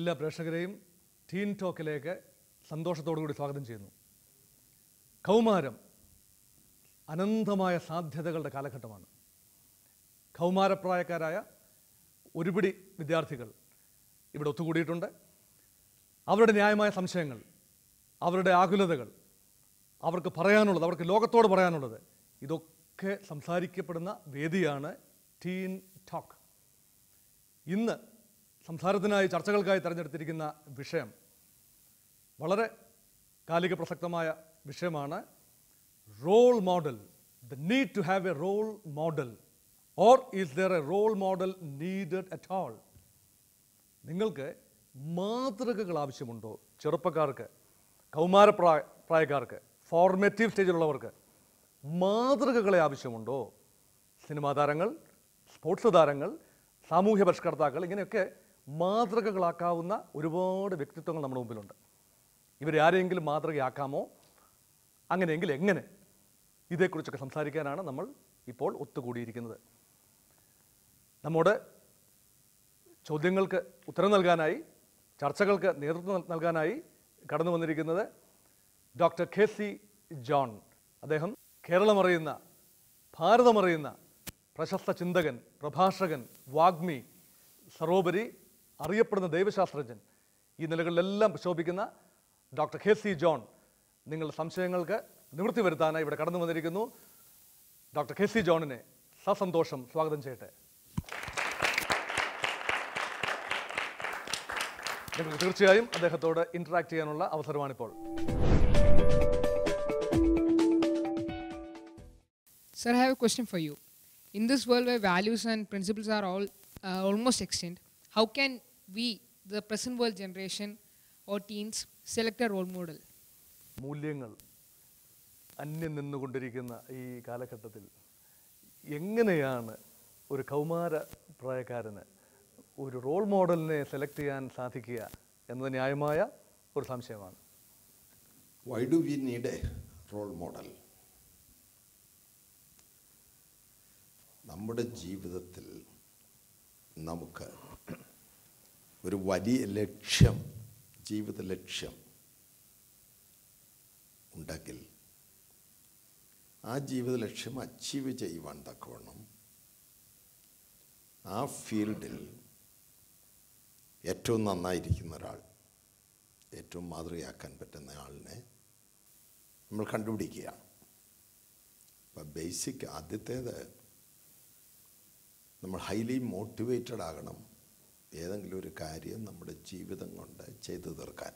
എല്ലാ പ്രേക്ഷകരെയും ടീൻ ടോക്കിലേക്ക് സന്തോഷത്തോടു കൂടി സ്വാഗതം ചെയ്യുന്നു കൗമാരം അനന്തമായ സാധ്യതകളുടെ കാലഘട്ടമാണ് കൗമാരപ്രായക്കാരായ ഒരുപിടി വിദ്യാർത്ഥികൾ ഇവിടെ ഒത്തുകൂടിയിട്ടുണ്ട് അവരുടെ ന്യായമായ സംശയങ്ങൾ അവരുടെ ആകുലതകൾ അവർക്ക് പറയാനുള്ളത് അവർക്ക് ലോകത്തോട് പറയാനുള്ളത് ഇതൊക്കെ സംസാരിക്കപ്പെടുന്ന വേദിയാണ് ടീൻ ടോക്ക് ഇന്ന് സംസാരത്തിനായി ചർച്ചകൾക്കായി തിരഞ്ഞെടുത്തിരിക്കുന്ന വിഷയം വളരെ കാലിക പ്രസക്തമായ വിഷയമാണ് role model the need to have a role model or is there a role model needed at all നിങ്ങൾക്ക് മാതൃകകൾ ആവശ്യമുണ്ടോ ചെറുപ്പക്കാർക്ക് കൗമാരപ്രായ പ്രായക്കാർക്ക് ഫോർമേറ്റീവ് സ്റ്റേജിലുള്ളവർക്ക് മാതൃകകളെ ആവശ്യമുണ്ടോ സിനിമാ താരങ്ങൾ സ്പോർട്സ് താരങ്ങൾ സാമൂഹ്യ പരിഷ്കർത്താക്കൾ ഇങ്ങനെയൊക്കെ മാതൃകകളാക്കാവുന്ന ഒരുപാട് വ്യക്തിത്വങ്ങൾ നമ്മുടെ മുമ്പിലുണ്ട് ഇവരെ ആരെങ്കിലും മാതൃകയാക്കാമോ അങ്ങനെയെങ്കിൽ എങ്ങനെ ഇതേക്കുറിച്ചൊക്കെ സംസാരിക്കാനാണ് നമ്മൾ ഇപ്പോൾ ഒത്തുകൂടിയിരിക്കുന്നത് നമ്മോട് ചോദ്യങ്ങൾക്ക് ഉത്തരം നൽകാനായി ചർച്ചകൾക്ക് നേതൃത്വം നൽകാനായി കടന്നു വന്നിരിക്കുന്നത് ഡോക്ടർ കെ സി ജോൺ അദ്ദേഹം കേരളമറിയുന്ന ഭാരതമറിയുന്ന പ്രശസ്ത ചിന്തകൻ പ്രഭാഷകൻ വാഗ്മി സർവോപരി അറിയപ്പെടുന്ന ദൈവശാസ്ത്രജ്ഞൻ ഈ നിലകളിലെല്ലാം പ്രശോഭിക്കുന്ന ഡോക്ടർ കെ സി ജോൺ നിങ്ങളുടെ സംശയങ്ങൾക്ക് നിവൃത്തി വരുത്താനായി ഇവിടെ കടന്നു വന്നിരിക്കുന്നു ഡോക്ടർ കെ സി ജോണിനെ സസന്തോഷം സ്വാഗതം ചെയ്യട്ടെ നിങ്ങൾക്ക് തീർച്ചയായും അദ്ദേഹത്തോട് ഇന്ററാക്ട് ചെയ്യാനുള്ള അവസരമാണിപ്പോൾ Sir, I have a question for you. In this world where values and principles are all uh, almost extinct, how can we, the present world generation or teens, select a role model? മൂല്യങ്ങൾ അന്യം നിന്നുകൊണ്ടിരിക്കുന്ന ഈ കാലഘട്ടത്തിൽ എങ്ങനെയാണ് ഒരു കൗമാര പ്രായക്കാരന് ഒരു role മോഡലിനെ select ചെയ്യാൻ സാധിക്കുക എന്നത് ന്യായമായ ഒരു സംശയമാണ് Why do we need a role model? നമ്മുടെ ജീവിതത്തിൽ നമുക്ക് ഒരു വലിയ ലക്ഷ്യം ജീവിത ലക്ഷ്യം ഉണ്ടെങ്കിൽ ആ ജീവിത ലക്ഷ്യം അച്ചീവ് ചെയ്യുവാൻ തക്കവണ്ണം ആ ഫീൽഡിൽ ഏറ്റവും നന്നായിരിക്കുന്ന ഒരാൾ ഏറ്റവും മാതൃകയാക്കാൻ പറ്റുന്ന ആളിനെ നമ്മൾ കണ്ടുപിടിക്കുകയാണ് അപ്പം ബേസിക് ആദ്യത്തേത് നമ്മൾ ഹൈലി മോട്ടിവേറ്റഡ് ആകണം ഏതെങ്കിലും ഒരു കാര്യം നമ്മുടെ ജീവിതം കൊണ്ട് ചെയ്തു തീർക്കാൻ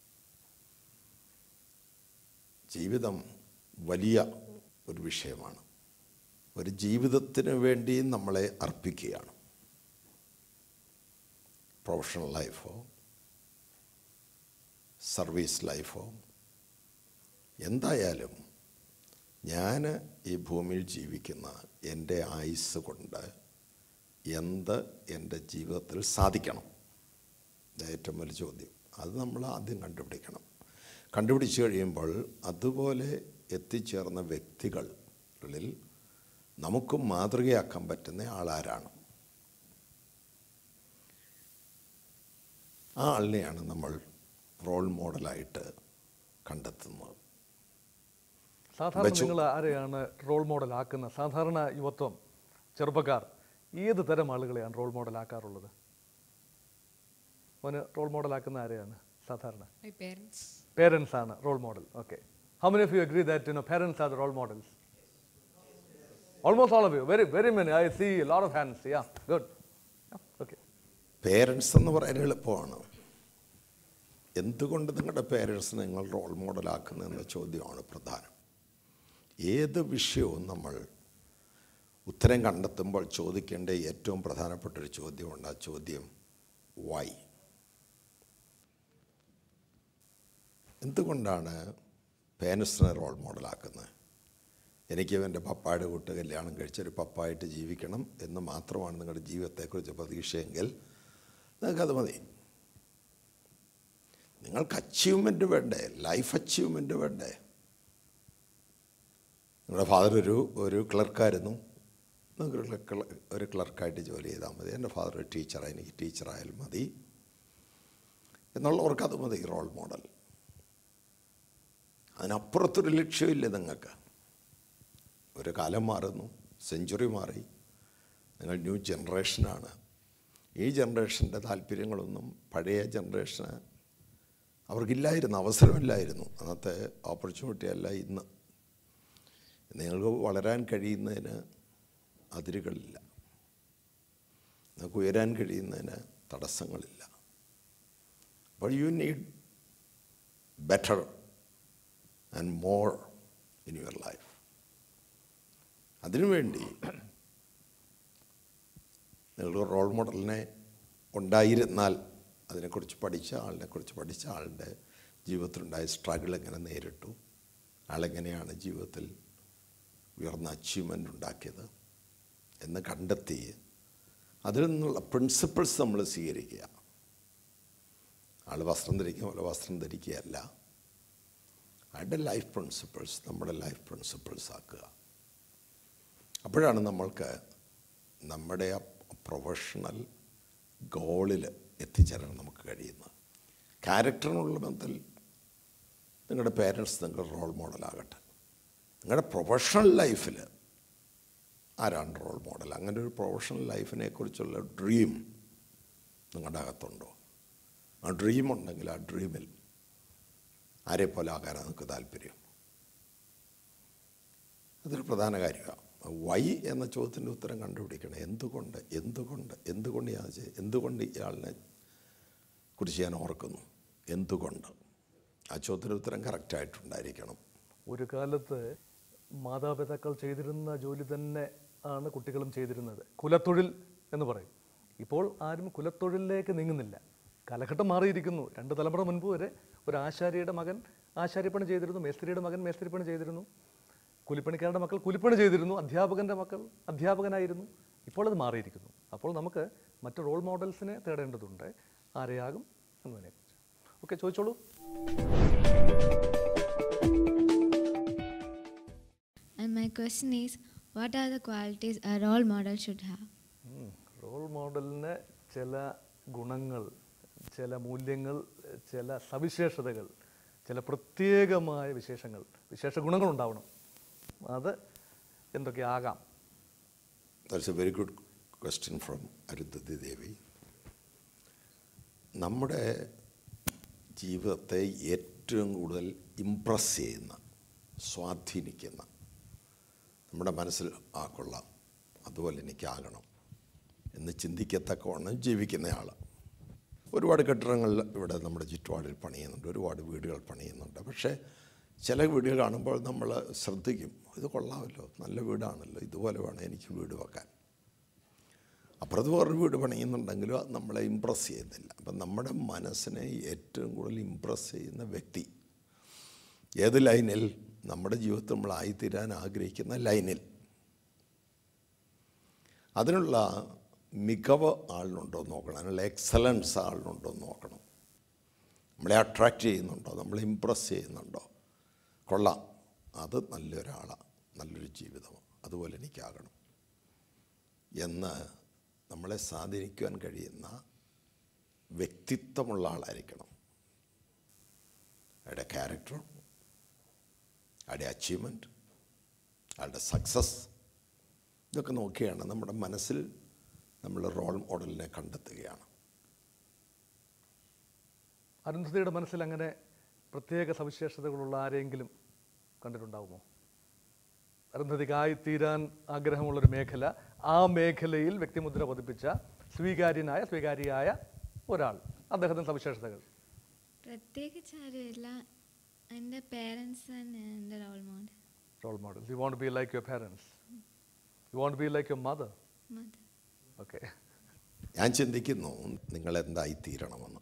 ജീവിതം വലിയ ഒരു വിഷയമാണ് ഒരു ജീവിതത്തിന് വേണ്ടി നമ്മളെ അർപ്പിക്കുകയാണ് പ്രൊഫഷണൽ ലൈഫോ സർവീസ് ലൈഫോ എന്തായാലും ഞാൻ ഈ ഭൂമിയിൽ ജീവിക്കുന്ന എൻ്റെ ആയുസ് കൊണ്ട് എന്ത് എൻ്റെ ജീവിതത്തിൽ സാധിക്കണം ഇത് ഏറ്റവും വലിയ ചോദ്യം അത് നമ്മൾ ആദ്യം കണ്ടുപിടിക്കണം കണ്ടുപിടിച്ച് കഴിയുമ്പോൾ അതുപോലെ എത്തിച്ചേർന്ന വ്യക്തികളിൽ നമുക്ക് മാതൃകയാക്കാൻ പറ്റുന്ന ആളാരാണ് ആ ആളിനെയാണ് നമ്മൾ റോൾ മോഡലായിട്ട് കണ്ടെത്തുന്നത് സാധാരണ വെച്ചു. നിങ്ങൾ ആരെയാണ് റോൾ മോഡൽ ആക്കുന്ന സാധാരണ യുവത്വം ചെറുപ്പക്കാർ ഏത് തരം ആളുകളെയാണ് റോൾ മോഡൽ ആക്കാറുള്ളത് അവന് റോൾ മോഡൽ ആക്കുന്ന ആരെയാണ് സാധാരണ My parents. പേരൻസ് ആണ് role model okay how many of you agree that you know parents are the role models almost all of you very very many I see lot of hands yeah good okay parents എന്ന് പറയാൻ എളുപ്പമാണ് എന്തുകൊണ്ട് നിങ്ങളുടെ parents നിങ്ങൾ role മോഡലാക്കുന്നതെന്ന ചോദ്യമാണ് പ്രധാനം ഏത് വിഷയവും നമ്മൾ ഉത്തരം കണ്ടെത്തുമ്പോൾ ചോദിക്കേണ്ട ഏറ്റവും പ്രധാനപ്പെട്ട ഒരു ചോദ്യമുണ്ട് ആ ചോദ്യം വൈ എന്തുകൊണ്ടാണ് പേരൻസിനെ റോൾ മോഡലാക്കുന്നത് എനിക്ക് എൻ്റെ പപ്പായുടെ കൂട്ട് കല്യാണം കഴിച്ചൊരു പപ്പായിട്ട് ജീവിക്കണം എന്ന് മാത്രമാണ് നിങ്ങളുടെ ജീവിതത്തെക്കുറിച്ച് പ്രതീക്ഷയെങ്കിൽ നിങ്ങൾക്കത് മതി നിങ്ങൾക്ക് അച്ചീവ്മെൻ്റ് വേണ്ടേ ലൈഫ് അച്ചീവ്മെൻ്റ് വേണ്ടേ നിങ്ങളുടെ ഫാദർ ഒരു ഒരു ക്ലർക്കായിരുന്നു നിങ്ങൾക്ക് ഒരു ക്ലർക്ക് ഒരു ക്ലർക്കായിട്ട് ജോലി ചെയ്താൽ മതി എൻ്റെ ഫാദർ ഒരു ടീച്ചറാണ് എനിക്ക് ടീച്ചറായാലും മതി എന്നുള്ളവർക്ക് അത് മതി റോൾ മോഡൽ അതിനപ്പുറത്തൊരു ലക്ഷ്യമില്ല നിങ്ങൾക്ക് ഒരു കാലം മാറുന്നു സെഞ്ചുറി മാറി നിങ്ങൾ ന്യൂ ജനറേഷനാണ് ഈ ജനറേഷൻ്റെ താല്പര്യങ്ങളൊന്നും പഴയ ജനറേഷന് അവർക്കില്ലായിരുന്നു അവസരമില്ലായിരുന്നു അന്നത്തെ ഓപ്പർച്യൂണിറ്റി അല്ല ഇന്ന് നിങ്ങൾക്ക് വളരാൻ കഴിയുന്നതിന് അതിരുകളില്ല നിങ്ങൾക്ക് ഉയരാൻ കഴിയുന്നതിന് തടസ്സങ്ങളില്ല അപ്പോൾ you need better and more in your life അതിനുവേണ്ടി നിങ്ങൾ റോൾ മോഡലിനെ ഉണ്ടായിരുന്നാൽ അതിനെക്കുറിച്ച് പഠിച്ച ആളിനെക്കുറിച്ച് പഠിച്ച ആളുടെ ജീവിതത്തിലുണ്ടായ സ്ട്രഗിൾ എങ്ങനെ നേരിട്ടു ആളെങ്ങനെയാണ് ജീവിതത്തിൽ ഉയർന്ന അച്ചീവ്മെൻ്റ് ഉണ്ടാക്കിയത് എന്ന് കണ്ടെത്തി അതിൽ നിന്നുള്ള പ്രിൻസിപ്പിൾസ് നമ്മൾ സ്വീകരിക്കുക ആൾ വസ്ത്രം ധരിക്കുക പോലെ വസ്ത്രം ധരിക്കുകയല്ല അയാളുടെ ലൈഫ് പ്രിൻസിപ്പിൾസ് നമ്മുടെ ലൈഫ് പ്രിൻസിപ്പിൾസ് ആക്കുക അപ്പോഴാണ് നമ്മൾക്ക് നമ്മുടെ ആ പ്രൊഫഷണൽ ഗോളിൽ എത്തിച്ചേരാൻ നമുക്ക് കഴിയുന്നത് ക്യാരക്ടറിനുള്ള ബന്ധത്തിൽ നിങ്ങളുടെ പേരൻസ് നിങ്ങളുടെ റോൾ മോഡലാകട്ടെ നിങ്ങളുടെ പ്രൊഫഷണൽ ലൈഫിൽ ആരാണ് റോൾ മോഡൽ അങ്ങനെ ഒരു പ്രൊഫഷണൽ ലൈഫിനെ കുറിച്ചുള്ള ഡ്രീം നിങ്ങളുടെ അകത്തുണ്ടോ ആ ഡ്രീം ഉണ്ടെങ്കിൽ ആ ഡ്രീമിൽ ആരെ പോലെ ആകാനാണ് നിങ്ങൾക്ക് താല്പര്യം അതൊരു പ്രധാന കാര്യമാണ് വൈ എന്ന ചോദ്യത്തിൻ്റെ ഉത്തരം കണ്ടുപിടിക്കണം എന്തുകൊണ്ട് എന്തുകൊണ്ട് എന്തുകൊണ്ട് ഞാൻ ചെയ്യ- എന്തുകൊണ്ട് ഇയാളിനെ കുറിച്ച് ഞാൻ ഓർക്കുന്നു എന്തുകൊണ്ട് ആ ചോദ്യത്തിൻ്റെ ഉത്തരം കറക്റ്റായിട്ടുണ്ടായിരിക്കണം ഒരു കാലത്ത് മാതാപിതാക്കൾ ചെയ്തിരുന്ന ജോലി തന്നെ ആണ് കുട്ടികളും ചെയ്തിരുന്നത് കുലത്തൊഴിൽ എന്ന് പറയും ഇപ്പോൾ ആരും കുലത്തൊഴിലിലേക്ക് നീങ്ങുന്നില്ല കാലഘട്ടം മാറിയിരിക്കുന്നു രണ്ട് തലമുറ മുൻപ് വരെ ഒരു ആശാരിയുടെ മകൻ ആശാരിപ്പണി ചെയ്തിരുന്നു മേസ്ത്രിയുടെ മകൻ മേസ്ത്രിപ്പണി ചെയ്തിരുന്നു കൂലിപ്പണിക്കാരുടെ മക്കൾ കൂലിപ്പണി ചെയ്തിരുന്നു അധ്യാപകൻ്റെ മക്കൾ അധ്യാപകനായിരുന്നു ഇപ്പോൾ അത് മാറിയിരിക്കുന്നു അപ്പോൾ നമുക്ക് മറ്റ് റോൾ മോഡൽസിനെ തേടേണ്ടതുണ്ട് ആരെയാകും എന്നതിനെക്കുറിച്ച് ഓക്കെ ചോദിച്ചോളൂ And my question is, what are the qualities a role model should have? Role മോഡലിന് ചില ഗുണങ്ങൾ ചില മൂല്യങ്ങൾ ചില സവിശേഷതകൾ ചില പ്രത്യേകമായ വിശേഷങ്ങൾ വിശേഷ ഗുണങ്ങൾ ഉണ്ടാവണം അത് എന്തൊക്കെയാകാം that's a very good question from Arundhati Devi നമ്മുടെ ജീവിതത്തെ ഏറ്റവും കൂടുതൽ ഇമ്പ്രസ് ചെയ്യുന്ന സ്വാധീനിക്കുന്ന നമ്മുടെ മനസ്സിൽ ആ കൊള്ളാം അതുപോലെ എനിക്കാകണം എന്ന് ചിന്തിക്കത്തക്കവണ്ണം ജീവിക്കുന്നയാൾ ഒരുപാട് കെട്ടിടങ്ങൾ ഇവിടെ നമ്മുടെ ചുറ്റുപാടിൽ പണിയുന്നുണ്ട് ഒരുപാട് വീടുകൾ പണിയുന്നുണ്ട് പക്ഷേ ചില വീടുകൾ കാണുമ്പോൾ നമ്മൾ ശ്രദ്ധിക്കും ഇത് കൊള്ളാമല്ലോ നല്ല വീടാണല്ലോ ഇതുപോലെ വേണം എനിക്ക് വീട് വെക്കാൻ അപ്പുറത്ത് വേറൊരു വീട് പണിയുന്നുണ്ടെങ്കിലും അത് നമ്മളെ ഇമ്പ്രസ് ചെയ്യുന്നില്ല അപ്പം നമ്മുടെ മനസ്സിനെ ഏറ്റവും കൂടുതൽ ഇമ്പ്രസ് ചെയ്യുന്ന വ്യക്തി ഏത് ലൈനിൽ നമ്മുടെ ജീവിതത്തിൽ നമ്മളായിത്തീരാൻ ആഗ്രഹിക്കുന്ന ലൈനിൽ അതിനുള്ള മികവ് ആളിനുണ്ടോ എന്ന് നോക്കണം അതിനുള്ള എക്സലൻസ് ആളിനുണ്ടോ എന്ന് നോക്കണം നമ്മളെ അട്രാക്റ്റ് ചെയ്യുന്നുണ്ടോ നമ്മളെ ഇമ്പ്രസ് ചെയ്യുന്നുണ്ടോ കൊള്ളാം അത് നല്ലൊരാളാണ് നല്ലൊരു ജീവിതം അതുപോലെ എനിക്കാകണം എന്ന് നമ്മളെ സ്വാധീനിക്കുവാൻ കഴിയുന്ന വ്യക്തിത്വമുള്ള ആളായിരിക്കണം അയാളുടെ ക്യാരക്ടർ അയാളുടെ അച്ചീവ്മെൻറ്റ് അയാളുടെ സക്സസ് ഇതൊക്കെ നോക്കിയാണ് നമ്മുടെ മനസ്സിൽ നമ്മൾ റോൾ മോഡലിനെ കണ്ടെത്തുകയാണ് അരുന്ധതിയുടെ മനസ്സിൽ അങ്ങനെ പ്രത്യേക സവിശേഷതകളുള്ള ആരെങ്കിലും കണ്ടിട്ടുണ്ടാവുമോ അരുന്ധതിക്കായിത്തീരാൻ ആഗ്രഹമുള്ളൊരു മേഖല ആ മേഖലയിൽ വ്യക്തിമുദ്ര പതിപ്പിച്ച സ്വീകാര്യനായ സ്വീകാരിയായ ഒരാൾ അദ്ദേഹത്തിൻ്റെ സവിശേഷതകൾ പ്രത്യേകിച്ച് ആരുമില്ല എൻ്റെ പേരൻസ് തന്നെ എൻ്റെ role model role model you won't be like your parents you won't be like your mother mother okay ഞാൻ ചിന്തിക്കുന്നു നിങ്ങൾ എന്തായിത്തീരണമെന്ന്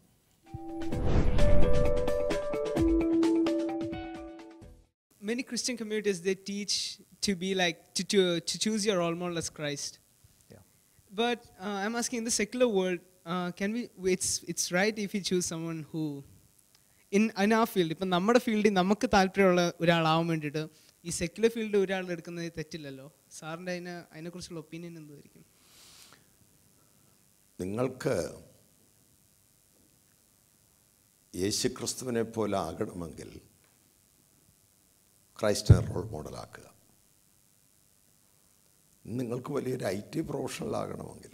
Many Christian communities they teach to be like to, to, to choose your role model as Christ. Yeah. But uh, I'm asking in the secular world, uh, can we? It's it's right if we choose someone who, in in our field, ഇപ്പം നമ്മുടെ ഫീൽഡിൽ നമുക്ക് താല്പര്യമുള്ള ഒരാളാവാൻ വേണ്ടിയിട്ട് ഈ secular field ഒരാൾ എടുക്കുന്നത് തെറ്റില്ലല്ലോ സാറിൻ്റെ അതിന് അതിനെക്കുറിച്ചുള്ള ഒപ്പീനിയൻ എന്തായിരിക്കും നിങ്ങൾക്ക് യേശുക്രിസ്തുവിനെ പോലെ ആകണമെങ്കിൽ ക്രൈസ്റ്റിനെ റോൾ മോഡലാക്കുക നിങ്ങൾക്ക് വലിയൊരു ഐ ടി പ്രൊഫഷണലാകണമെങ്കിൽ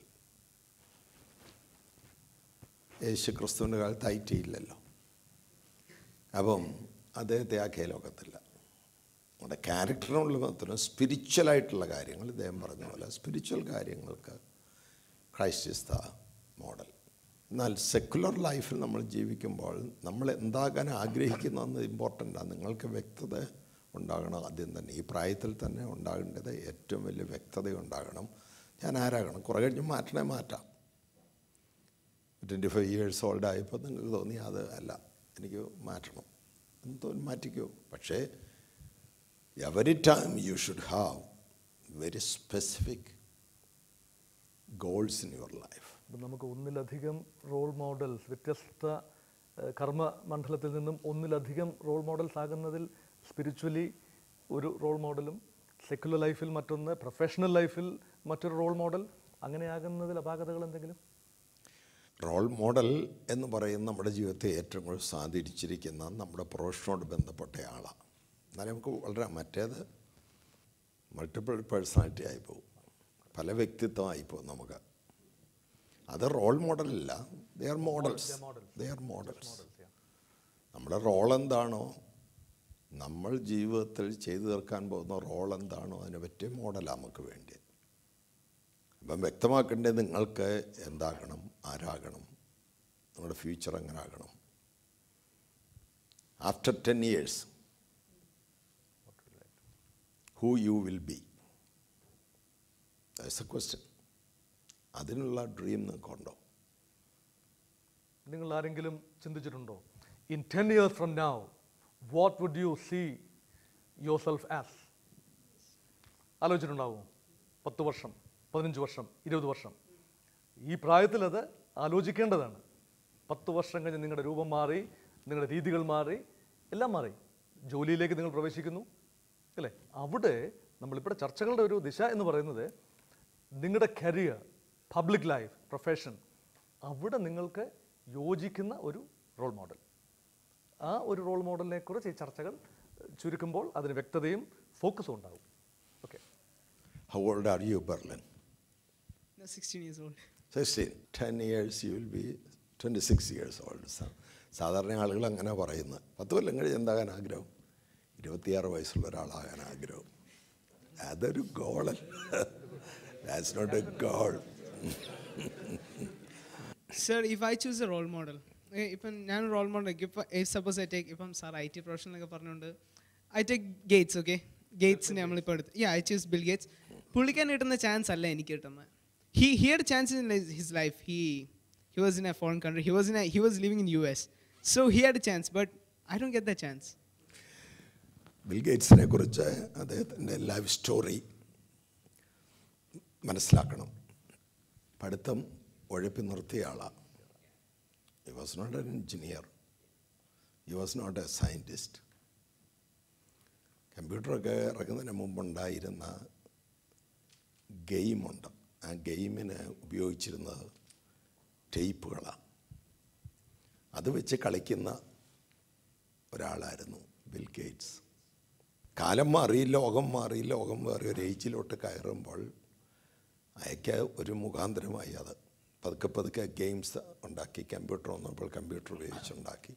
യേശു ക്രിസ്തുവിൻ്റെ കാലത്ത് ഐ ടി ഇല്ലല്ലോ അപ്പം അദ്ദേഹത്തെ ആക്കിയ ലോകത്തില്ല നമ്മുടെ ക്യാരക്ടറിനുള്ള മാത്രം സ്പിരിച്വലായിട്ടുള്ള കാര്യങ്ങൾ ഇദ്ദേഹം പറഞ്ഞ പോലെ സ്പിരിച്വൽ കാര്യങ്ങൾക്ക് ക്രൈസ്റ്റ് ഇസ് ദ മോഡൽ എന്നാൽ സെക്കുലർ ലൈഫിൽ നമ്മൾ ജീവിക്കുമ്പോൾ നമ്മൾ എന്താകാൻ ആഗ്രഹിക്കുന്നതെന്ന് ഇമ്പോർട്ടൻ്റാണ് നിങ്ങൾക്ക് വ്യക്തത ഉണ്ടാകണം ആദ്യം തന്നെ ഈ പ്രായത്തിൽ തന്നെ ഉണ്ടാകേണ്ടത് ഏറ്റവും വലിയ വ്യക്തത ഉണ്ടാകണം ഞാൻ ആരാകണം കുറേ കഴിഞ്ഞ് മാറ്റണേ മാറ്റാം ട്വൻറ്റി ഫൈവ് ഇയേഴ്സ് ഓൾഡ് ആയപ്പോൾ നിങ്ങൾക്ക് തോന്നി അത് അല്ല എനിക്ക് മാറ്റണം എന്ന് തോന്നി മാറ്റിക്കോ പക്ഷേ every time you should have very specific goals in your life ഇപ്പം നമുക്ക് ഒന്നിലധികം റോൾ മോഡൽസ് വ്യത്യസ്ത ഏഹ്, കർമ്മ മണ്ഡലത്തിൽ നിന്നും ഒന്നിലധികം റോൾ മോഡൽസ് ആകുന്നതിൽ സ്പിരിച്വലി ഒരു റോൾ മോഡലും സെക്യുലർ ലൈഫിൽ മറ്റൊന്ന് പ്രൊഫഷണൽ ലൈഫിൽ മറ്റൊരു റോൾ മോഡൽ അങ്ങനെയാകുന്നതിൽ അപാകതകൾ എന്തെങ്കിലും റോൾ മോഡൽ എന്ന് പറയുന്ന നമ്മുടെ ജീവിതത്തെ ഏറ്റവും കൂടുതൽ സ്വാധീനിച്ചിരിക്കുന്ന നമ്മുടെ പ്രൊഫഷനോട് ബന്ധപ്പെട്ട ആളാണ് എന്നാലും നമുക്ക് വളരെ മറ്റേത് മൾട്ടിപ്പിൾ പേഴ്സണാലിറ്റി ആയിപ്പോവും പല വ്യക്തിത്വമായിപ്പോവും നമുക്ക് അത് റോൾ മോഡലല്ല they are models they are models നമ്മുടെ റോൾ എന്താണോ നമ്മൾ ജീവിതത്തിൽ ചെയ്തു തീർക്കാൻ പോകുന്ന റോൾ എന്താണോ അതിനെ പറ്റിയ മോഡലാണ് നമുക്ക് വേണ്ടി അപ്പം വ്യക്തമാക്കേണ്ടത് നിങ്ങൾക്ക് എന്താകണം ആരാകണം നിങ്ങളുടെ ഫ്യൂച്ചർ എങ്ങനെ ആകണം after ten years who you will be that's a question അതിനുള്ള ഡ്രീം നിങ്ങൾക്കുണ്ടോ നിങ്ങൾ ആരെങ്കിലും ചിന്തിച്ചിട്ടുണ്ടോ in ten years from now what would you see yourself as ആലോചിച്ചിട്ടുണ്ടാവുമോ പത്ത് വർഷം പതിനഞ്ച് വർഷം ഇരുപത് വർഷം ഈ പ്രായത്തിൽ അത് ആലോചിക്കേണ്ടതാണ് പത്ത് വർഷം കഴിഞ്ഞ് നിങ്ങളുടെ രൂപം മാറി നിങ്ങളുടെ രീതികൾ മാറി എല്ലാം മാറി ജോലിയിലേക്ക് നിങ്ങൾ പ്രവേശിക്കുന്നു അല്ലേ അവിടെ നമ്മളിവിടെ ചർച്ചകളുടെ ഒരു ദിശ എന്ന് പറയുന്നത് നിങ്ങളുടെ കരിയർ പബ്ലിക് ലൈഫ് പ്രൊഫഷൻ അവിടെ നിങ്ങൾക്ക് യോജിക്കുന്ന ഒരു റോൾ മോഡൽ ആ ഒരു റോൾ മോഡലിനെ കുറിച്ച് ഈ ചർച്ചകൾ ചുരുക്കുമ്പോൾ അതിന് വ്യക്തതയും ഫോക്കസും ഉണ്ടാവും okay how old are you Berlin No, 16 years old. Sixteen ten years you will be twenty six years old സാധാരണ ആളുകൾ അങ്ങനെ പറയുന്നത് പത്ത് കൊല്ലം കഴിഞ്ഞ് എന്താകാൻ ആഗ്രഹം ഇരുപത്തിയാറ് വയസ്സുള്ള ഒരാളാകാൻ ആഗ്രഹം അതൊരു ഗോളല്ല that's not a goal Sir, if I choose a role model, eh, ഇപ്പം ഞാൻ റോൾ മോഡൽ ഇപ്പം സപ്പോസ് ഐ ടേക്ക് ഇപ്പം സാർ ഐ ടി പ്രൊഫഷണലൊക്കെ പറഞ്ഞുകൊണ്ട് ഐ ടേക്ക് ഗേറ്റ്സ് ഓക്കെ ഗേറ്റ്സിനെ നമ്മളിപ്പോൾ എടുത്ത് yeah I choose Bill Gates പുള്ളിക്കാൻ കിട്ടുന്ന ചാൻസ് അല്ല എനിക്ക് കിട്ടുന്നത് he here chance in his life he he was in a foreign country he was in he was living in U S so he had chance but I don't get the chance Bill ഗേറ്റ്സിനെ കുറിച്ച് അദ്ദേഹത്തിൻ്റെ life story മനസ്സിലാക്കണം പഠിത്തം ഉഴപ്പി നിർത്തിയ ആളാണ് he was not an engineer he was not a scientist കമ്പ്യൂട്ടറൊക്കെ ഇറങ്ങുന്നതിന് മുമ്പുണ്ടായിരുന്ന ഗെയിമുണ്ട് ആ ഗെയിമിന് ഉപയോഗിച്ചിരുന്നത് ടേപ്പുകളാണ് അത് വെച്ച് കളിക്കുന്ന ഒരാളായിരുന്നു ബിൽ ഗേറ്റ്സ് കാലം മാറി ലോകം മാറി ലോകം മാറി ഒരു ഏജിലോട്ട് കയറുമ്പോൾ അയക്ക് ഒരു മുഖാന്തരമായി അത് പതുക്കെ പതുക്കെ ഗെയിംസ് ഉണ്ടാക്കി കമ്പ്യൂട്ടർ വന്നപ്പോൾ കമ്പ്യൂട്ടർ ഉപയോഗിച്ചുണ്ടാക്കി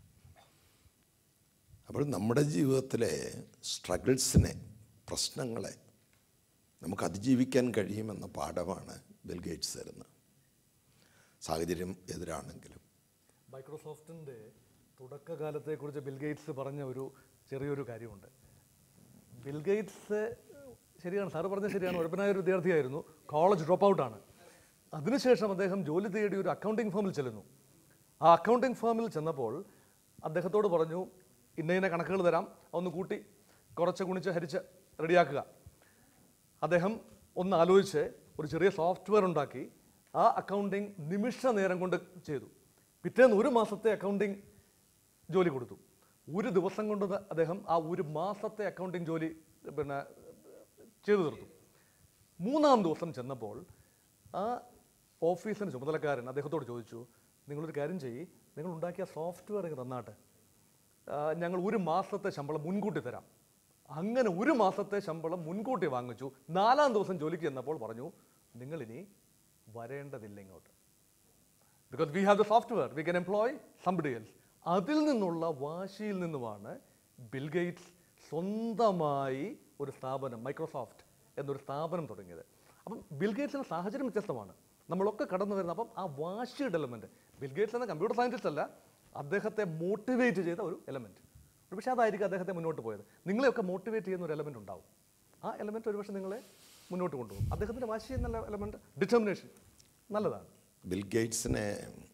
അപ്പോൾ നമ്മുടെ ജീവിതത്തിലെ സ്ട്രഗിൾസിനെ പ്രശ്നങ്ങളെ നമുക്ക് അതിജീവിക്കാൻ കഴിയുമെന്ന പാഠമാണ് ബിൽ ഗേറ്റ്സ് തരുന്നത് സാഹചര്യം എതിരാണെങ്കിലും മൈക്രോസോഫ്റ്റിൻ്റെ തുടക്കകാലത്തെക്കുറിച്ച് ബിൽ ഗേറ്റ്സ് പറഞ്ഞ ഒരു ചെറിയൊരു കാര്യമുണ്ട് ബിൽ ഗേറ്റ്സ് ശരിയാണ് സാറ് പറഞ്ഞത് ശരിയാണ് ഉഴപ്പനായ ഒരു വിദ്യാർത്ഥിയായിരുന്നു കോളേജ് ഡ്രോപ്പ് ഔട്ടാണ് അതിനുശേഷം അദ്ദേഹം ജോലി തേടി ഒരു അക്കൗണ്ടിങ് ഫേമിൽ ചെല്ലുന്നു ആ അക്കൗണ്ടിങ് ഫേമിൽ ചെന്നപ്പോൾ അദ്ദേഹത്തോട് പറഞ്ഞു ഇന്ന ഇന്ന കണക്കുകൾ തരാം ഒന്ന് കൂട്ടി കുറച്ച് കുണിച്ച് ഹരിച്ച് റെഡിയാക്കുക അദ്ദേഹം ഒന്ന് ആലോചിച്ച് ഒരു ചെറിയ സോഫ്റ്റ്വെയർ ഉണ്ടാക്കി ആ അക്കൗണ്ടിങ് നിമിഷ നേരം കൊണ്ട് ചെയ്തു പിറ്റേന്ന് ഒരു മാസത്തെ അക്കൗണ്ടിങ് ജോലി കൊടുത്തു ഒരു ദിവസം കൊണ്ട് ത- അദ്ദേഹം ആ ഒരു മാസത്തെ അക്കൗണ്ടിങ് ജോലി പിന്നെ ചെയ്തു തീർത്തു മൂന്നാം ദിവസം ചെന്നപ്പോൾ ആ ഓഫീസിന് ചുമതലക്കാരൻ അദ്ദേഹത്തോട് ചോദിച്ചു നിങ്ങളൊരു കാര്യം ചെയ്യ് നിങ്ങൾ ഉണ്ടാക്കിയ സോഫ്റ്റ്വെയർ ഇങ്ങ് തന്നാട്ടെ ആ, ഞങ്ങൾ ഒരു മാസത്തെ ശമ്പളം മുൻകൂട്ടി തരാം അങ്ങനെ ഒരു മാസത്തെ ശമ്പളം മുൻകൂട്ടി വാങ്ങിച്ചു നാലാം ദിവസം ജോലിക്ക് ചെന്നപ്പോൾ പറഞ്ഞു നിങ്ങളിനി വരേണ്ടതില്ല ഇങ്ങോട്ട് because we have the software we can employ somebody else അതിൽ നിന്നുള്ള വാശിയിൽ നിന്നുമാണ് ബിൽ ഗേറ്റ്സ് സ്വന്തമായി ഒരു സ്ഥാപനം മൈക്രോസോഫ്റ്റ് എന്നൊരു സ്ഥാപനം തുടങ്ങിയത് അപ്പം ബിൽ ഗേറ്റ്സിൻ്റെ സാഹചര്യം വ്യത്യസ്തമാണ് നമ്മളൊക്കെ കടന്നു വരുന്ന അപ്പം ആ വാശിയുടെ എലമെൻറ്റ് ബിൽ ഗേറ്റ്സ് എന്ന കമ്പ്യൂട്ടർ സയൻറ്റിസ്റ്റ് അല്ല അദ്ദേഹത്തെ മോട്ടിവേറ്റ് ചെയ്ത ഒരു എലമെൻറ്റ് ഒരുപക്ഷെ അതായിരിക്കും അദ്ദേഹത്തെ മുന്നോട്ട് പോയത് നിങ്ങളെയൊക്കെ മോട്ടിവേറ്റ് ചെയ്യുന്ന ഒരു എലമെൻറ്റ് ഉണ്ടാവും ആ എലമെൻറ്റ് ഒരുപക്ഷെ നിങ്ങളെ മുന്നോട്ട് കൊണ്ടുപോകും അദ്ദേഹത്തിൻ്റെ വാശി എന്നുള്ള എലമെൻറ്റ് ഡിറ്റർമിനേഷൻ നല്ലതാണ് ബിൽ ഗേറ്റ്സിനെ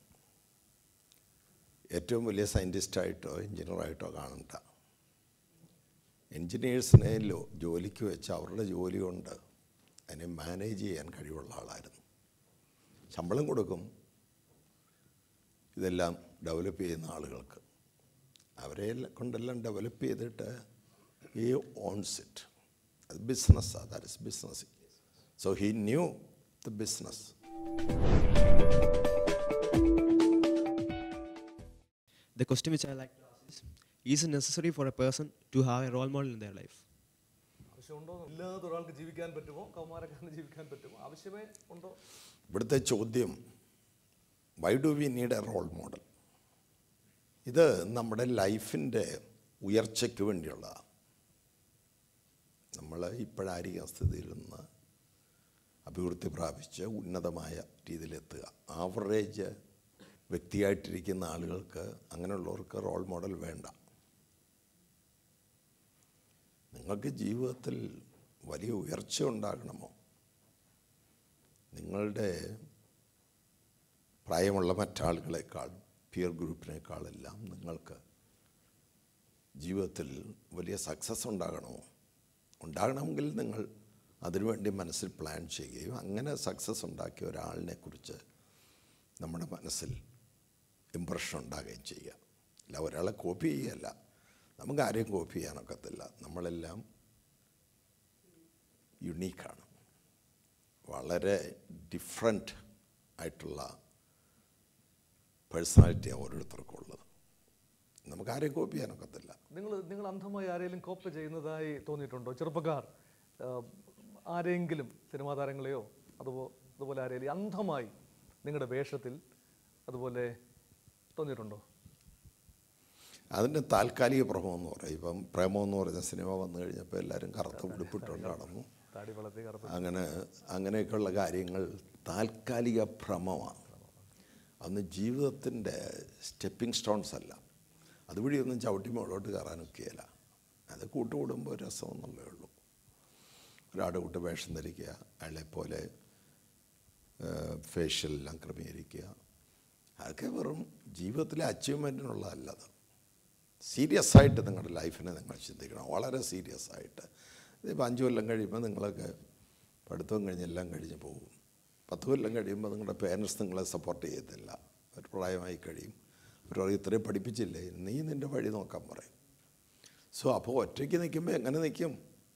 ഏറ്റവും വലിയ സയൻറ്റിസ്റ്റായിട്ടോ എഞ്ചിനീയറായിട്ടോ കാണണ്ട എൻജിനീയേഴ്സിനെ ലോ ജോലിക്ക് വെച്ച് അവരുടെ ജോലി കൊണ്ട് അതിനെ മാനേജ് ചെയ്യാൻ കഴിവുള്ള ആളായിരുന്നു ശമ്പളം കൊടുക്കും ഇതെല്ലാം ഡെവലപ്പ് ചെയ്യുന്ന ആളുകൾക്ക് അവരെ എല്ലാം കൊണ്ടെല്ലാം ഡെവലപ്പ് ചെയ്തിട്ട് ഈ ഓൺസ് ഇറ്റ് അത് ബിസിനസ്സാണ് that is business so he knew the business The question which I like to ask is Is it necessary for a person to have a role model in their life? ആവശ്യമുണ്ടോ ഇല്ലാത്ത ഒരാൾക്ക് ജീവിക്കാൻ പറ്റുമോ കൗമാരക്കാരന് ജീവിക്കാൻ പറ്റുമോ ആവശ്യമേ ഉണ്ടോ ഇവിടുത്തെ ചോദ്യം why do we need a role model ഇത് നമ്മുടെ ലൈഫിൻ്റെ ഉയർച്ചയ്ക്ക് വേണ്ടിയുള്ളതാണ് നമ്മൾ ഇപ്പോഴായിരിക്കും സ്ഥിതിയിൽ നിന്ന് അഭിവൃദ്ധി പ്രാപിച്ച് ഉന്നതമായ രീതിയിലെത്തുക ആവറേജ് വ്യക്തിയായിട്ടിരിക്കുന്ന ആളുകൾക്ക് അങ്ങനെയുള്ളവർക്ക് റോൾ മോഡൽ വേണ്ട നിങ്ങൾക്ക് ജീവിതത്തിൽ വലിയ ഉയർച്ച ഉണ്ടാകണമോ നിങ്ങളുടെ പ്രായമുള്ള മറ്റാളുകളെക്കാൾ പിയർ ഗ്രൂപ്പിനേക്കാളെല്ലാം നിങ്ങൾക്ക് ജീവിതത്തിൽ വലിയ സക്സസ് ഉണ്ടാകണമോ ഉണ്ടാകണമെങ്കിൽ നിങ്ങൾ അതിനുവേണ്ടി മനസ്സിൽ പ്ലാൻ ചെയ്യുകയും അങ്ങനെ സക്സസ് ഉണ്ടാക്കിയ ഒരാളിനെ കുറിച്ച് നമ്മുടെ മനസ്സിൽ ഇമ്പ്രഷൻ ഉണ്ടാകുകയും ചെയ്യുക അല്ല ഒരാളെ കോപ്പി ചെയ്യുകയല്ല നമുക്ക് ആരെയും കോപ്പി ചെയ്യാനൊക്കത്തില്ല നമ്മളെല്ലാം യുണീക്കാണ് വളരെ ഡിഫറെൻ്റ് ആയിട്ടുള്ള പേഴ്സണാലിറ്റിയാണ് ഓരോരുത്തർക്കും ഉള്ളത് നമുക്ക് ആരെയും കോപ്പി ചെയ്യാനൊക്കത്തില്ല നിങ്ങൾ നിങ്ങൾ അന്ധമായി ആരെങ്കിലും കോപ്പി ചെയ്യുന്നതായി തോന്നിയിട്ടുണ്ടോ ചെറുപ്പക്കാർ ആ, ആരെങ്കിലും സിനിമാ താരങ്ങളെയോ അതുപോ അതുപോലെ ആരെങ്കിലും അന്ധമായി നിങ്ങളുടെ വേഷത്തിൽ അതുപോലെ തോന്നിയിട്ടുണ്ടോ അതിൻ്റെ താൽക്കാലിക ഭ്രമം എന്ന് പറയും ഇപ്പം പ്രേമം എന്ന് പറഞ്ഞ സിനിമ വന്നു കഴിഞ്ഞപ്പോൾ എല്ലാവരും കറുത്ത ഉടുപ്പിട്ടുകൊണ്ട് നടന്നു താടി വളർത്തി കറുപ്പ് അങ്ങനെ അങ്ങനെയൊക്കെയുള്ള കാര്യങ്ങൾ താൽക്കാലിക ഭ്രമമാണ് അന്ന് ജീവിതത്തിൻ്റെ സ്റ്റെപ്പിംഗ് സ്റ്റോൺസ് അല്ല അതുവഴിയൊന്നും ചവിട്ടി മുകളിലോട്ട് കയറാനൊക്കെയല്ല അത് കൂട്ടുകൂടുമ്പോൾ രസം എന്നുള്ളേ ഉള്ളൂ ഒരാടെ കൂട്ട് വേഷം ധരിക്കുക അയാളെ പോലെ ഫേഷ്യലെല്ലാം ക്രമീകരിക്കുക അതൊക്കെ വെറും ജീവിതത്തിലെ അച്ചീവ്മെൻറ്റിനുള്ളതല്ല അത് സീരിയസ് ആയിട്ട് നിങ്ങളുടെ ലൈഫിനെ നിങ്ങൾ ചിന്തിക്കണം വളരെ സീരിയസ് ആയിട്ട് ഇതിപ്പോൾ അഞ്ച് കൊല്ലം കഴിയുമ്പോൾ നിങ്ങളൊക്കെ പഠിത്തവും കഴിഞ്ഞ് എല്ലാം കഴിഞ്ഞ് പോകും പത്ത് കൊല്ലം കഴിയുമ്പോൾ നിങ്ങളുടെ പേരൻസ് നിങ്ങളെ സപ്പോർട്ട് ചെയ്യത്തില്ല ഒരു പ്രായമായി കഴിയും അവർ പറയും ഇത്രയും പഠിപ്പിച്ചില്ലേ നീ നിൻ്റെ വഴി നോക്കാൻ പറയും സോ അപ്പോൾ ഒറ്റയ്ക്ക് നിൽക്കുമ്പോൾ എങ്ങനെ നിൽക്കും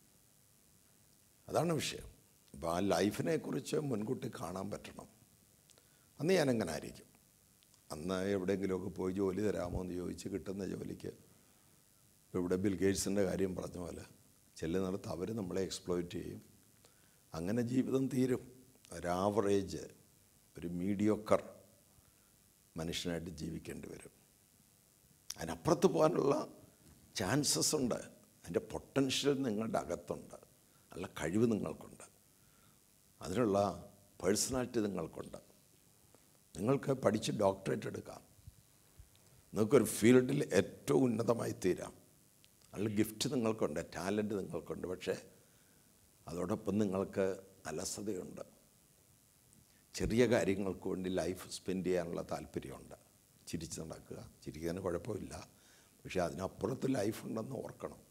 അതാണ് വിഷയം അപ്പോൾ ആ ലൈഫിനെ കുറിച്ച് മുൻകൂട്ടി കാണാൻ പറ്റണം അന്ന് ഞാൻ എങ്ങനെ ആയിരിക്കും അന്ന് എവിടെയെങ്കിലുമൊക്കെ പോയി ജോലി തരാമോ എന്ന് ചോദിച്ച് കിട്ടുന്ന ജോലിക്ക് ഇപ്പോൾ ഇവിടെ ബിൽ ഗേറ്റ്സിൻ്റെ കാര്യം പറഞ്ഞ പോലെ ചെല്ലുന്നിടത്ത് അവർ നമ്മളെ എക്സ്പ്ലോയിറ്റ് ചെയ്യും അങ്ങനെ ജീവിതം തീരും ഒരു ആവറേജ് ഒരു മീഡിയോക്കർ മനുഷ്യനായിട്ട് ജീവിക്കേണ്ടി വരും അതിനപ്പുറത്ത് പോകാനുള്ള ചാൻസസ് ഉണ്ട് അതിൻ്റെ പൊട്ടൻഷ്യൽ നിങ്ങളുടെ അകത്തുണ്ട് നല്ല കഴിവ് നിങ്ങൾക്കുണ്ട് അതിനുള്ള പേഴ്സണാലിറ്റി നിങ്ങൾക്കുണ്ട് നിങ്ങൾക്ക് പഠിച്ച് ഡോക്ടറേറ്റ് എടുക്കാം നിങ്ങൾക്കൊരു ഫീൽഡിൽ ഏറ്റവും ഉന്നതമായി തീരാം നല്ല ഗിഫ്റ്റ് നിങ്ങൾക്കുണ്ട് ടാലൻറ്റ് നിങ്ങൾക്കുണ്ട് പക്ഷേ അതോടൊപ്പം നിങ്ങൾക്ക് അലസതയുണ്ട് ചെറിയ കാര്യങ്ങൾക്ക് വേണ്ടി ലൈഫ് സ്പെൻഡ് ചെയ്യാനുള്ള താല്പര്യമുണ്ട് ചിരിച്ച് നടക്കുക ചിരിക്കുന്നതിന് കുഴപ്പമില്ല പക്ഷേ അതിനപ്പുറത്ത് ലൈഫ് ഉണ്ടെന്ന് ഓർക്കണം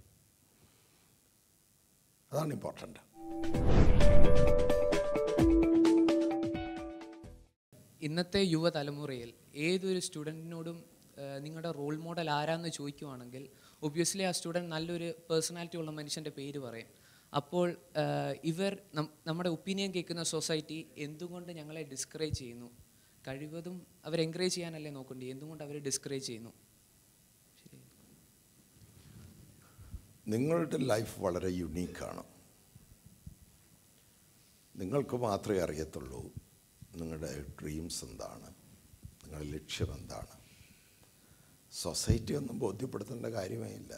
അതാണ് ഇമ്പോർട്ടൻ്റ് ഇന്നത്തെ യുവതലമുറയിൽ ഏതൊരു സ്റ്റുഡൻറ്റിനോടും നിങ്ങളുടെ റോൾ മോഡൽ ആരാന്ന് ചോദിക്കുവാണെങ്കിൽ ഒബ്വിയസ്ലി ആ സ്റ്റുഡൻറ്റ് നല്ലൊരു പേഴ്സണാലിറ്റി ഉള്ള മനുഷ്യൻ്റെ പേര് പറയും അപ്പോൾ ആ, ഇവർ നം- നമ്മുടെ ഒപ്പീനിയൻ കേൾക്കുന്ന സൊസൈറ്റി എന്തുകൊണ്ട് ഞങ്ങളെ ഡിസ്കറേജ് ചെയ്യുന്നു കഴിവതും അവർ എൻകറേജ് ചെയ്യാനല്ലേ നോക്കണ്ടേ എന്തുകൊണ്ട് അവർ ഡിസ്കറേജ് ചെയ്യുന്നു ശരി നിങ്ങളുടെ ലൈഫ് വളരെ യുണീക്കാണ് നിങ്ങൾക്ക് മാത്രമേ അറിയത്തുള്ളൂ നിങ്ങളുടെ ഡ്രീംസ് എന്താണ് നിങ്ങളുടെ ലക്ഷ്യം എന്താണ് സൊസൈറ്റി ഒന്നും ബോധ്യപ്പെടുത്തേണ്ട കാര്യമേ ഇല്ല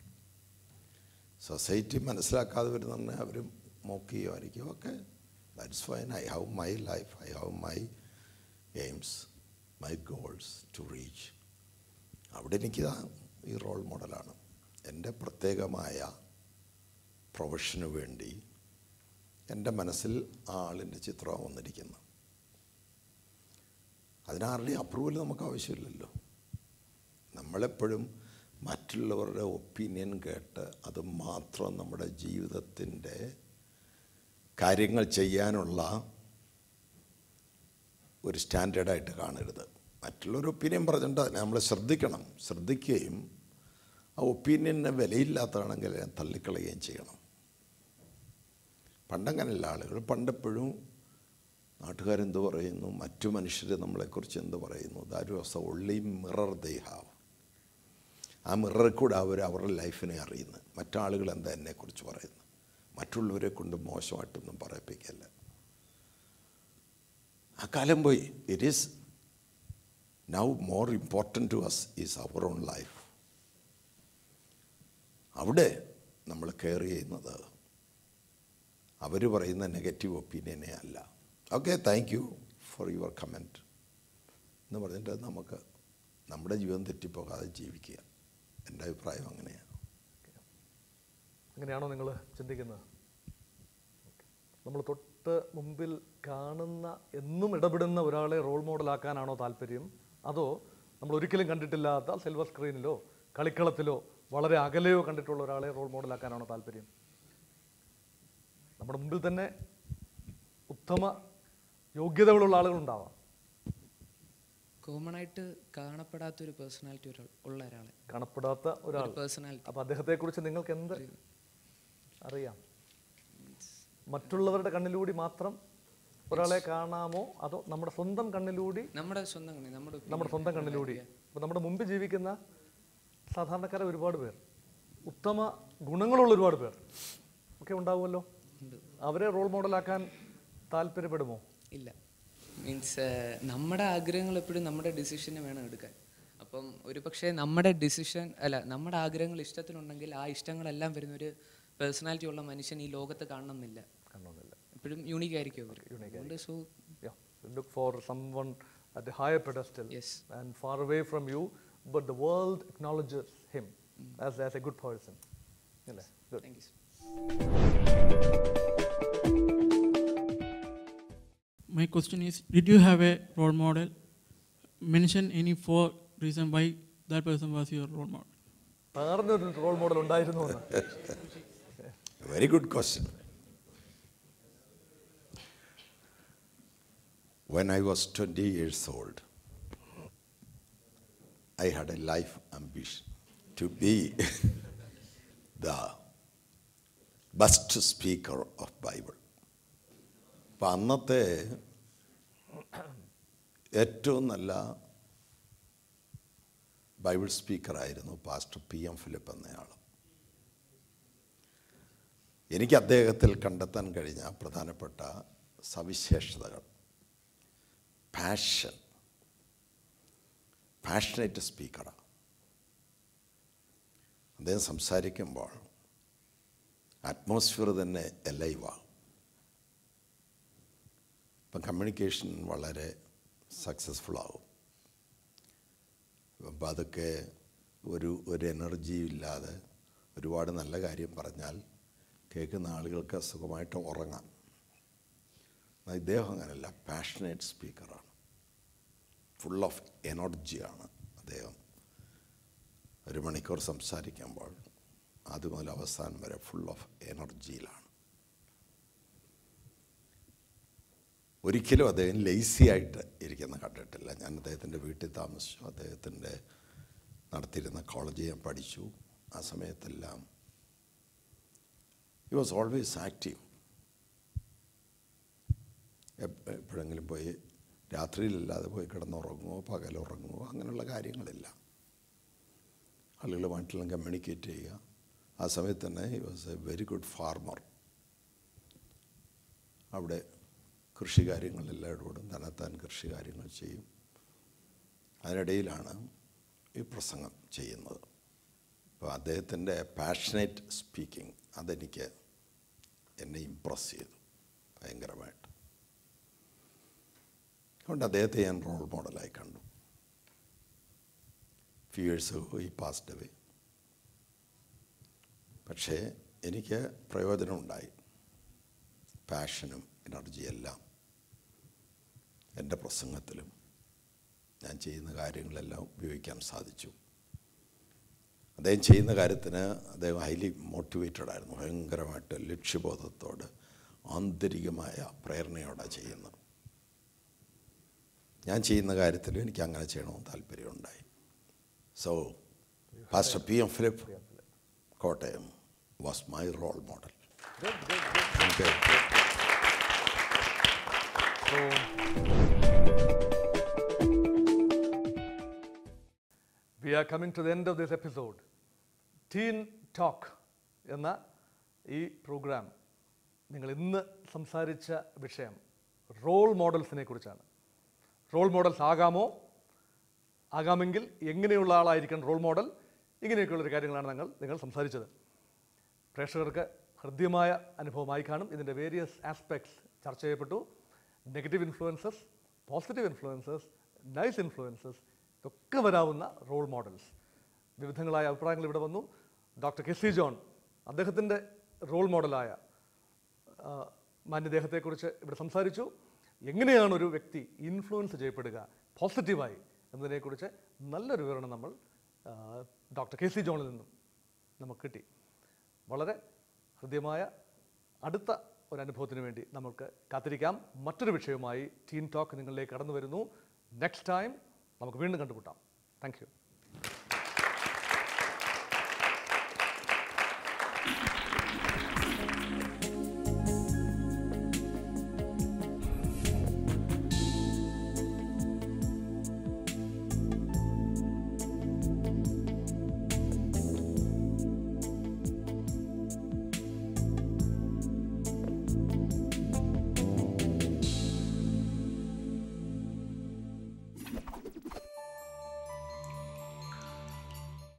സൊസൈറ്റി മനസ്സിലാക്കാതെ വരുന്ന അവർ മോക്കുകയോ ആയിരിക്കും ഒക്കെ that's fine I have my life I have my aims my goals to reach അവിടെ എനിക്ക് ഈ റോൾ മോഡലാണ് എൻ്റെ പ്രത്യേകമായ പ്രൊഫഷന് വേണ്ടി എൻ്റെ മനസ്സിൽ ആ ആളിൻ്റെ ചിത്രമാണ് വന്നിരിക്കുന്നത് അതിനാരുടെയും അപ്രൂവൽ നമുക്ക് ആവശ്യമില്ലല്ലോ നമ്മളെപ്പോഴും മറ്റുള്ളവരുടെ ഒപ്പീനിയൻ കേട്ട് അത് മാത്രം നമ്മുടെ ജീവിതത്തിൻ്റെ കാര്യങ്ങൾ ചെയ്യാനുള്ള ഒരു സ്റ്റാൻഡേർഡായിട്ട് കാണരുത് മറ്റുള്ളവർ ഒപ്പീനിയൻ പറഞ്ഞിട്ട് അതിനെ നമ്മൾ ശ്രദ്ധിക്കണം ശ്രദ്ധിക്കുകയും ആ ഒപ്പീനിയനെ വിലയില്ലാത്തതാണെങ്കിൽ അതിനെ തള്ളിക്കളയുകയും ചെയ്യണം പണ്ടങ്ങനെയല്ല ആളുകൾ പണ്ടെപ്പോഴും നാട്ടുകാരെന്ത് പറയുന്നു മറ്റു മനുഷ്യർ നമ്മളെക്കുറിച്ച് എന്ത് പറയുന്നു that was a only mirror they have ആ മിററിൽ കൂടെ അവർ അവരുടെ ലൈഫിനെ അറിയുന്നത് മറ്റാളുകൾ എന്താ എന്നെക്കുറിച്ച് പറയുന്നു മറ്റുള്ളവരെ കൊണ്ട് മോശമായിട്ടൊന്നും പറയിപ്പിക്കല്ല ആ കാലം പോയി it is now more important to us is our own life അവിടെ നമ്മൾ കെയർ ചെയ്യുന്നത് അവർ പറയുന്ന നെഗറ്റീവ് ഒപ്പീനിയനെ അല്ല okay thank you for your comment എന്ന് പറഞ്ഞിട്ട് നമുക്ക് നമ്മുടെ ജീവിതം തെറ്റിപ്പോകാതെ ജീവിക്കുക എൻ്റെ അഭിപ്രായം അങ്ങനെയാണ് അങ്ങനെയാണോ നിങ്ങൾ ചിന്തിക്കുന്നത് നമ്മൾ തൊട്ട് മുമ്പിൽ കാണുന്ന എന്നും ഇടപെടുന്ന ഒരാളെ റോൾ മോഡലാക്കാനാണോ താല്പര്യം അതോ നമ്മൾ ഒരിക്കലും കണ്ടിട്ടില്ലാത്ത സിൽവർ സ്ക്രീനിലോ കളിക്കളത്തിലോ വളരെ അകലെയോ കണ്ടിട്ടുള്ള ഒരാളെ റോൾ മോഡലാക്കാനാണോ താല്പര്യം നമ്മുടെ മുമ്പിൽ തന്നെ ഉത്തമ യോഗ്യതകളുള്ള ആളുകളുണ്ടാവാം കോമൺ ആയിട്ട് കാണപ്പെടാത്ത ഒരു പേഴ്സണാലിറ്റി ഒരാൾ ഉള്ള ഒരാളെ കാണപ്പെടാത്ത ഒരാൾ പേഴ്സണാലിറ്റി അപ്പൊ അദ്ദേഹത്തെക്കുറിച്ച് നിങ്ങൾക്ക് എന്ത് അറിയാം മറ്റുള്ളവരുടെ കണ്ണിലൂടി മാത്രം ഒരാളെ കാണാമോ അതോ നമ്മുടെ സ്വന്തം കണ്ണിലൂടി നമ്മുടെ സ്വന്തം കണ്ണി നമ്മുടെ opinion. നമ്മുടെ സ്വന്തം കണ്ണിലൂടി അപ്പോൾ നമ്മുടെ മുമ്പിൽ ജീവിക്കുന്ന സാധാരണക്കാരെ ഒരുപാട് പേർ ഉത്തമ ഗുണങ്ങളുള്ള ഒരുപാട് പേർ ഒക്കെ ഉണ്ടാവുമല്ലോ അവരെ റോൾ മോഡലാക്കാൻ താല്പര്യപ്പെടുമോ ഇല്ല മീൻസ് നമ്മുടെ ആഗ്രഹങ്ങൾ എപ്പോഴും നമ്മുടെ ഡിസിഷന് വേണം എടുക്കാൻ അപ്പം ഒരു പക്ഷേ നമ്മുടെ ഡിസിഷൻ അല്ല നമ്മുടെ ആഗ്രഹങ്ങൾ ഇഷ്ടത്തിനുണ്ടെങ്കിൽ ആ ഇഷ്ടങ്ങളെല്ലാം വരുന്ന ഒരു പേഴ്സണാലിറ്റി ഉള്ള മനുഷ്യൻ ഈ ലോകത്ത് കാണണമെന്നില്ല കാണണമെന്നില്ല എപ്പോഴും യൂണീക്ക് ആയിരിക്കും അവർ അതുകൊണ്ട് so Yeah, you look for someone at a higher pedestal Yes. and far away from you, but the world acknowledges him as, as a good person. അല്ലേ? Good. Thank you My question is, did you have a role model? Mention any four reason why that person was your role model. സാറിനൊരു role model ഉണ്ടായിരുന്നു എന്ന് very good question When I was 20 years old, I had a life ambition to be the best speaker of Bible. അപ്പം അന്നത്തെ ഏറ്റവും നല്ല Bible സ്പീക്കറായിരുന്നു pastor P M Philip എന്നയാൾ എനിക്ക് അദ്ദേഹത്തിൽ കണ്ടെത്താൻ കഴിഞ്ഞ പ്രധാനപ്പെട്ട സവിശേഷതകൾ പാഷൻ പാഷനേറ്റ് സ്പീക്കറാണ് അദ്ദേഹം സംസാരിക്കുമ്പോൾ അറ്റ്മോസ്ഫിയർ തന്നെ എലൈവാകും ഇപ്പം കമ്മ്യൂണിക്കേഷൻ വളരെ സക്സസ്ഫുൾ ആവും അപ്പം അതൊക്കെ ഒരു ഒരു എനർജിയും ഇല്ലാതെ ഒരുപാട് നല്ല കാര്യം പറഞ്ഞാൽ കേൾക്കുന്ന ആളുകൾക്ക് സുഖമായിട്ട് ഉറങ്ങാം എന്നാൽ ഇദ്ദേഹം അങ്ങനെയല്ല പാഷനേറ്റ് സ്പീക്കറാണ് ഫുൾ ഓഫ് എനർജിയാണ് അദ്ദേഹം ഒരു മണിക്കൂർ സംസാരിക്കുമ്പോൾ ആദ്യം മുതൽ അവസാനം വരെ ഫുൾ ഓഫ് എനർജിയിലാണ് ഒരിക്കലും അദ്ദേഹം ലേസി ആയിട്ട് ഇരിക്കുന്ന കണ്ടിട്ടില്ല ഞാൻ അദ്ദേഹത്തിൻ്റെ വീട്ടിൽ താമസിച്ചു അദ്ദേഹത്തിൻ്റെ നടത്തിയിരുന്ന കോളേജിൽ ഞാൻ പഠിച്ചു ആ സമയത്തെല്ലാം ഹി വാസ് ഓൾവേസ് ആക്റ്റീവ് എപ്പോഴെങ്കിലും പോയി രാത്രിയിലില്ലാതെ പോയി കിടന്നുറങ്ങുമോ പകലുറങ്ങുമോ അങ്ങനെയുള്ള കാര്യങ്ങളില്ല ആളുകളുമായിട്ടെല്ലാം കമ്മ്യൂണിക്കേറ്റ് ചെയ്യുക ആ സമയത്ത് തന്നെ he was a very good farmer അവിടെ കൃഷി കാര്യങ്ങളെല്ലാം ഇടപെടും തന്നെത്താൻ കൃഷി കാര്യങ്ങൾ ചെയ്യും അതിനിടയിലാണ് ഈ പ്രസംഗം ചെയ്യുന്നത് അപ്പോൾ അദ്ദേഹത്തിൻ്റെ പാഷനേറ്റ് സ്പീക്കിംഗ് അതെനിക്ക് എന്നെ ഇമ്പ്രസ് ചെയ്തു ഭയങ്കരമായിട്ട് അതുകൊണ്ട് അദ്ദേഹത്തെ ഞാൻ റോൾ മോഡലായി കണ്ടു few years he passed away പക്ഷേ എനിക്ക് പ്രയോജനമുണ്ടായി പാഷനും എനർജിയെല്ലാം എൻ്റെ പ്രസംഗത്തിലും ഞാൻ ചെയ്യുന്ന കാര്യങ്ങളെല്ലാം ഉപയോഗിക്കാൻ സാധിച്ചു അദ്ദേഹം ചെയ്യുന്ന കാര്യത്തിന് അദ്ദേഹം ഹൈലി മോട്ടിവേറ്റഡ് ആയിരുന്നു ഭയങ്കരമായിട്ട് ലക്ഷ്യബോധത്തോട് ആന്തരികമായ പ്രേരണയോടെ ചെയ്യുന്നത് ഞാൻ ചെയ്യുന്ന കാര്യത്തിലും എനിക്ക് അങ്ങനെ ചെയ്യണമെന്ന് താല്പര്യമുണ്ടായി so pastor P M Philip Kottayam was my role model എനിക്ക് we are coming to the end of this episode teen talk എന്ന ഈ പ്രോഗ്രാം നിങ്ങൾ ഇന്ന് സംസാരിച്ച വിഷയം റോൾ മോഡൽസിനെ കുറിച്ചാണ് റോൾ മോഡൽസ് ആകാമോ ആകാമെങ്കിൽ എങ്ങനെയുള്ള ആളായിരിക്കണം റോൾ മോഡൽ ഇങ്ങനെയൊക്കെയുള്ളൊരു കാര്യങ്ങളാണ് ഞങ്ങൾ നിങ്ങൾ സംസാരിച്ചത് പ്രേക്ഷകർക്ക് ഹൃദ്യമായ അനുഭവമായി കാണും ഇതിൻ്റെ വേരിയസ് ആസ്പെക്ട്സ് ചർച്ച ചെയ്യപ്പെട്ടു negative influences positive influences nice influences ഇതൊക്കെ വരാവുന്ന റോൾ മോഡൽസ് വിവിധങ്ങളായ അഭിപ്രായങ്ങൾ ഇവിടെ വന്നു ഡോക്ടർ കെ സി ജോൺ അദ്ദേഹത്തിൻ്റെ റോൾ മോഡലായ ആ, മാന്യദേഹത്തെക്കുറിച്ച് ഇവിടെ സംസാരിച്ചു എങ്ങനെയാണ് ഒരു വ്യക്തി ഇൻഫ്ലുവൻസ് ചെയ്യപ്പെടുക പോസിറ്റീവായി എന്നതിനെക്കുറിച്ച് നല്ലൊരു വിവരണം നമ്മൾ ആ, ഡോക്ടർ കെ സി ജോണിൽ നിന്നും നമുക്ക് കിട്ടി വളരെ ഹൃദ്യമായ അടുത്ത ഒരു അനുഭവത്തിന് വേണ്ടി നമുക്ക് കാത്തിരിക്കാം മറ്റൊരു വിഷയവുമായി ടീൻ ടോക്ക് നിങ്ങളിലേക്ക് കടന്നു വരുന്നു നെക്സ്റ്റ് ടൈം നമുക്ക് വീണ്ടും കണ്ടുമുട്ടാം താങ്ക് യു